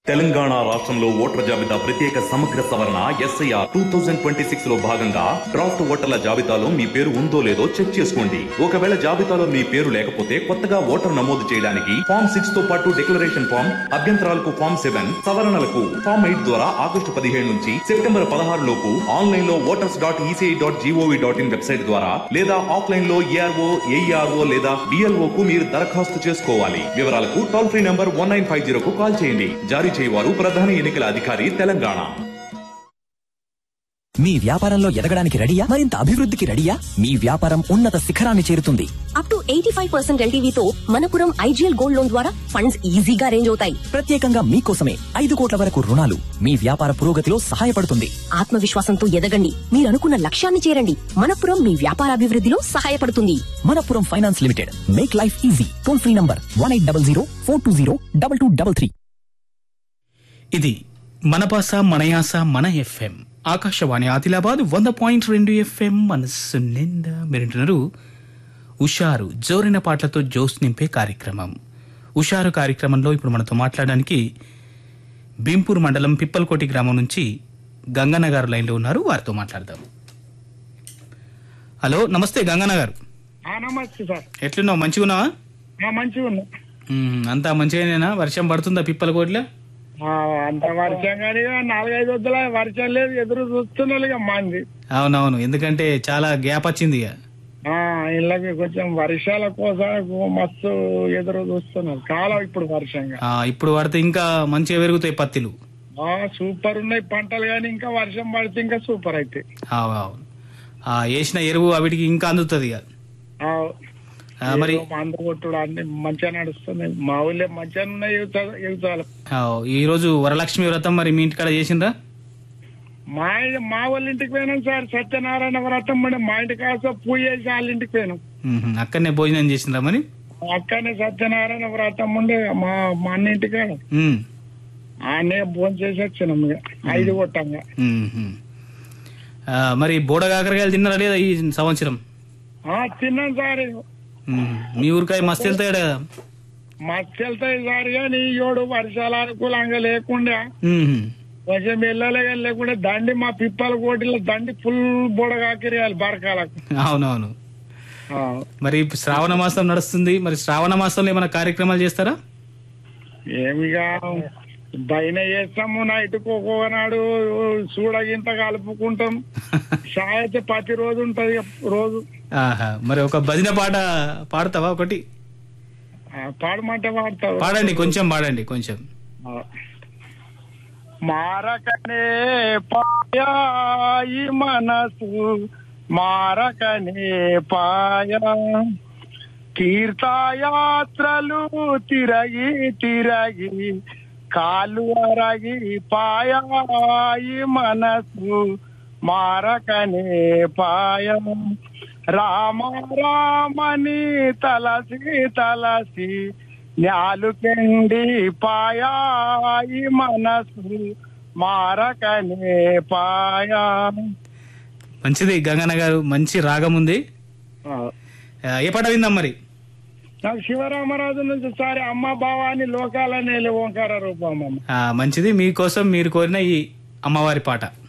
తెలంగాణ రాష్ట్రంలో ఓటర్ల జాబితా ప్రత్యేక సమగ్ర సవరణ SIR two thousand twenty six లో భాగంగా డ్రాఫ్ట్ ఓటర్ల జాబితాలో మీ పేరు ఉందో లేదో చెక్ చేసుకోండి ఒకవేళ జాబితాలో మీ పేరు లేకపోతే కొత్తగా ఓటర్ నమోదు చేయడానికి ఫామ్ సిక్స్ తో పాటు డిక్లరేషన్ ఫామ్ అభ్యంతరాలకు ఫామ్ సెవెన్ సవరణలకు ఫామ్ ఎయిట్ ద్వారా ఆగస్టు పదిహేడు నుంచి సెప్టెంబర్ పదహారు లోపు ఆన్లైన్ లో voters dot ECI dot gov dot in website ద్వారా లేదా ఆఫ్లైన్ లో ఏఆర్ఓ ఏఈఆర్ఓ లేదా డిఎల్ఓ కు మీరు దరఖాస్తు చేసుకోవాలి వివరాలకు toll free number one nine five zero కు కాల్ చేయండి జారీ చేయవారు ప్రధాన ఎన్నికల అధికారి తెలంగాణ మీ వ్యాపారంలో ఎదగడానికి రెడీయా మరింత అభివృద్ధికి రెడీయా మీ వ్యాపారం ఉన్నత శిఖరాన్ని చేరుతుంది up to eighty five percent ఎల్టీవీతో మనపురం ఐజీఎల్ గోల్డ్ లోన్ ద్వారా ఫండ్స్ ఈజీగా రేంజ్ అవుతాయి ప్రత్యేకంగా మీకోసమే ఐదు కోట్ల వరకు రుణాలు మీ వ్యాపార పురోగతిలో సహాయపడుతుంది ఆత్మవిశ్వాసంతో ఎదగండి మీరు అనుకున్న లక్ష్యాన్ని చేరండి మనపురం మీ వ్యాపారాభివృద్ధిలో సహాయపడుతుంది Manappuram finance limited make life easy toll free number one eight double zero four two zero double two double three ఇది మన భాష మన యాస మన ఎఫ్ఎం ఆకాశవాణి ఆదిలాబాద్ వంద పాయింట్ రెండు ఎఫ్ఎం మనస్సు నిండా మీరింటున్నారు ఉషారు జోరిన పాటలతో జోస్ నింపే కార్యక్రమం ఉషారు కార్యక్రమంలో ఇప్పుడు మనతో మాట్లాడడానికి భీంపూర్ మండలం పిప్పలకోటి గ్రామం నుంచి గంగన్న గారు లైన్లో ఉన్నారు వారితో మాట్లాడదాం హలో నమస్తే గంగన్న గారు ఆ, నమస్తే సార్ ఎట్లున్నావు మంచిగా ఉన్నావా ఆ, మంచిగా ఉన్నా మ్మ్, అంతా మంచిగానేనా వర్షం పడుతుందా పిప్పలకోటిలో ఆ, అంత వర్షం కానీ నాలుగైదు వద్దుల వర్షం లేదు ఎదురు చూస్తున్నారు ఇక మంది అవునవును ఎందుకంటే చాలా గ్యాప్ వచ్చింది ఇక ఆ, ఇళ్ళకి కొంచెం వర్షాల కోసం మస్తు ఎదురు చూస్తున్నారు కాలం ఇప్పుడు వర్షంగా ఆ, ఇప్పుడు పడితే ఇంకా మంచిగా పెరుగుతాయి పత్తిలు ఆ సూపర్ ఉన్నాయి పంటలు కానీ ఇంకా వర్షం పడితే ఇంకా సూపర్ అయితే ఆవు, అవును ఆ, వేసిన ఎరువు అవిటికి ఇంకా అందుతుంది ఇక ఆ, మరి మందు కొట్టుడు అన్ని మంచిగా నడుస్తున్నాయి మా ఊళ్ళో మంచిగా ఉన్నాయి ఎగుతా- ఎగుతాలు ఆవు, ఈ రోజు వరలక్ష్మి వ్రతం మరి మీ ఇంటికాడ చేసిండ్రా మా ఇ- మా వాళ్ళ ఇంటికి పోయినాం సార్ సత్యనారాయణ వ్రతం ఉండే మా ఇంటికి కాస్త పూజ చేసి వాళ్ళ ఇంటికి పోయినాం మ్మ్, అక్కడనే భోజనం చేసిండ్రా మరి అక్కనే సత్యనారాయణ వ్రతం ఉండే మా మా అన్న ఇంటికి మ్మ్, ఆయనే భోజనం చేసి వచ్చినాం ఇక ఐదు కొట్టంగా మ్మ్, మ్మ్. ఆ, మరి బోడ కాకరకాయలు తిన్నారా లేదా ఈ సంవత్సరం ఆ, తిన్నాం సార్ మ్మ్, మీ ఊరికాయ మస్తు వెళ్తాయి కదా మస్తు వెళ్తాయి సార్ కానీ ఏడు వర్షాలు అనుకూలంగా లేకుండా మ్మ్, కొంచెం వెళ్ళలే కానీ లేకుండా దండి మా పిప్పల కోటిలో దండి ఫుల్ బుడగాకిరియాలి బరకాలకు అవునవును ఆ, మరి ఇప్పుడు శ్రావణ మాసం నడుస్తుంది మరి శ్రావణ మాసంలో ఏమైనా కార్యక్రమాలు చేస్తారా ఏమిగా దైన చేస్తాము నైట్ ఒక్కొక్కనాడు చూడగింత కలుపుకుంటాం చాయ్ అయితే ప్రతి రోజు ఉంటది ఇక రోజు ఆహా మరి ఒక భజన పాట పాడతావా ఒకటి ఆ, పాడమంటే పాడతావు పాడండి కొంచెం పాడండి కొంచెం మారకనే పాయా ఈ మనసు మారకనే పాయా తీర్థయాత్రలు తిరగి తిరగి కాలు అరగి పాయా ఈ మనసు మారకనే పాయ రామ రామని తలసి తలసి న్యాలుకెండి పాయాయి మనసు మారకనే పాయా మంచిది గంగన్న గారు మంచి రాగం ఉంది ఆ, ఏ పాట విందాం మరి నాకు శివరామరాజు నుంచి సారి అమ్మ భావాన్ని లోకాలనే ఓంకార రూపం అమ్మ ఆ, మంచిది మీకోసం మీరు కోరిన ఈ అమ్మవారి పాట